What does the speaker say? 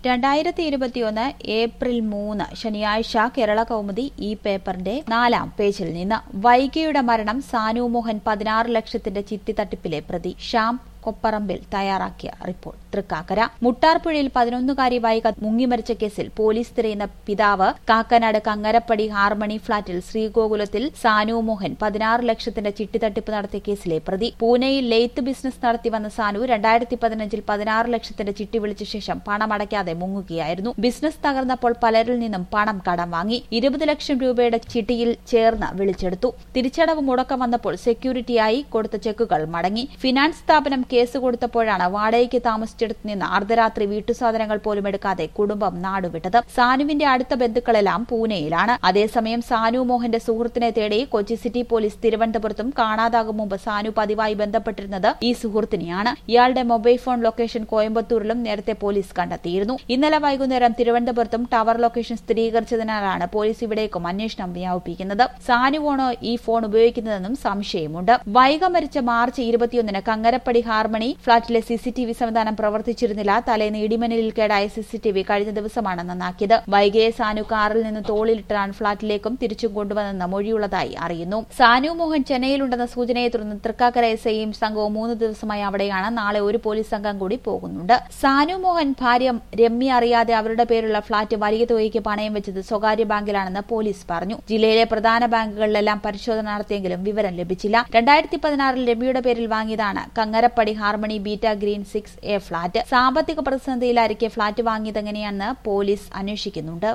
രണ്ടായിരത്തി ഇരുപത്തിയൊന്ന് ഏപ്രിൽ മൂന്ന് ശനിയാഴ്ച കേരള കൗമുദി ഈ പേപ്പറിന്റെ നാലാം പേജിൽ നിന്ന് വൈകിയുടെ മരണം സാനു മോഹൻ പതിനാറ് ലക്ഷത്തിന്റെ ചിട്ടി തട്ടിപ്പിലെ പ്രതി ഷ്യാം കൊപ്പറമ്പിൽ തയ്യാറാക്കിയ റിപ്പോർട്ട് തൃക്കാക്കര മുട്ടാർപ്പുഴയിൽ പതിനൊന്നുകാരി വൈക മുങ്ങിമരിച്ച കേസിൽ പോലീസ് തിരയുന്ന പിതാവ് കാക്കനാട് കങ്ങരപ്പടി ഹാർമണി ഫ്ളാറ്റിൽ ശ്രീഗോകുലത്തിൽ സാനു മോഹൻ പതിനാറ് ലക്ഷത്തിന്റെ ചിട്ടി തട്ടിപ്പ് നടത്തിയ കേസിലെ പ്രതി പൂനെയിൽ ലെയ്ത്ത് ബിസിനസ് നടത്തി വന്ന സാനു രണ്ടായിരത്തി പതിനഞ്ചിൽ പതിനാറ് ലക്ഷത്തിന്റെ ചിട്ടി വിളിച്ച ശേഷം പണമടയ്ക്കാതെ മുങ്ങുകയായിരുന്നു ബിസിനസ് തകർന്നപ്പോൾ പലരിൽ നിന്നും പണം കടം വാങ്ങി ഇരുപത് ലക്ഷം രൂപയുടെ ചിട്ടിയിൽ ചേർന്ന് വിളിച്ചെടുത്തു തിരിച്ചടവ് മുടക്കം വന്നപ്പോൾ സെക്യൂരിറ്റിയായി കൊടുത്ത ചെക്കുകൾ മടങ്ങി ഫിനാൻസ് സ്ഥാപനം കേസ് കൊടുത്തപ്പോഴാണ് വാടകയ്ക്ക് താമസിച്ചിടത്ത് നിന്ന് അർദ്ധരാത്രി വീട്ടുസാധനങ്ങൾ പോലും എടുക്കാതെ കുടുംബം നാടുവിട്ടത് സാനുവിന്റെ അടുത്ത ബന്ധുക്കളെല്ലാം പൂനെയിലാണ് അതേസമയം സാനു മോഹന്റെ സുഹൃത്തിനെ തേടി കൊച്ചി സിറ്റി പോലീസ് തിരുവനന്തപുരത്തും കാണാതാകും മുമ്പ് സാനു പതിവായി ബന്ധപ്പെട്ടിരുന്നത് ഈ സുഹൃത്തിനെയാണ് ഇയാളുടെ മൊബൈൽ ഫോൺ ലൊക്കേഷൻ കോയമ്പത്തൂരിലും നേരത്തെ പോലീസ് കണ്ടെത്തിയിരുന്നു ഇന്നലെ വൈകുന്നേരം തിരുവനന്തപുരത്തും ടവർ ലൊക്കേഷൻ സ്ഥിരീകരിച്ചതിനാലാണ് പോലീസ് ഇവിടേക്കും അന്വേഷണം വ്യാപിപ്പിക്കുന്നത് സാനുവാണോ ഈ ഫോൺ ഉപയോഗിക്കുന്നതെന്നും സംശയമുണ്ട് വൈക മരിച്ച മാർച്ച് ഇരുപത്തിയൊന്നിന് കങ്ങരപ്പടി ഹാർമണി ഫ്ളാറ്റിലെ സിസിടിവി സംവിധാനം പ്രവർത്തിച്ചിരുന്നില്ല തലേന്ന് ഇടിമനിലിൽ കേടായ സിസിടിവി കഴിഞ്ഞ ദിവസമാണ് നന്നാക്കിയത് വൈകിയെ സാനു കാറിൽ നിന്ന് തോളിലിട്ടാണ് ഫ്ളാറ്റിലേക്കും തിരിച്ചും കൊണ്ടുവന്നെന്ന് മൊഴിയുള്ളതായി അറിയുന്നു സാനു മോഹൻ ചെന്നൈയിലുണ്ടെന്ന സൂചനയെ തുടർന്ന് തൃക്കാക്കര എസ് ഐയും സംഘവും മൂന്ന് ദിവസമായി അവിടെയാണ് നാളെ ഒരു പോലീസ് സംഘം കൂടി പോകുന്നുണ്ട് സാനു മോഹൻ ഭാര്യ രമ്യ അറിയാതെ അവരുടെ പേരുള്ള ഫ്ളാറ്റ് വലിയ തുകയ്ക്ക് പണയം വെച്ചത് സ്വകാര്യ ബാങ്കിലാണെന്ന് പോലീസ് പറഞ്ഞു ജില്ലയിലെ പ്രധാന ബാങ്കുകളിലെല്ലാം പരിശോധന നടത്തിയെങ്കിലും വിവരം ലഭിച്ചില്ല രണ്ടായിരത്തി പതിനാറിൽ രമ്യയുടെ പേരിൽ വാങ്ങിയതാണ് Kangarappady Harmony Beta Green six A flat സാമ്പത്തിക പ്രതിസന്ധിയിലായിരിക്കെ ഫ്ളാറ്റ് വാങ്ങിയതെങ്ങനെയാണെന്ന് പോലീസ് അന്വേഷിക്കുന്നുണ്ട്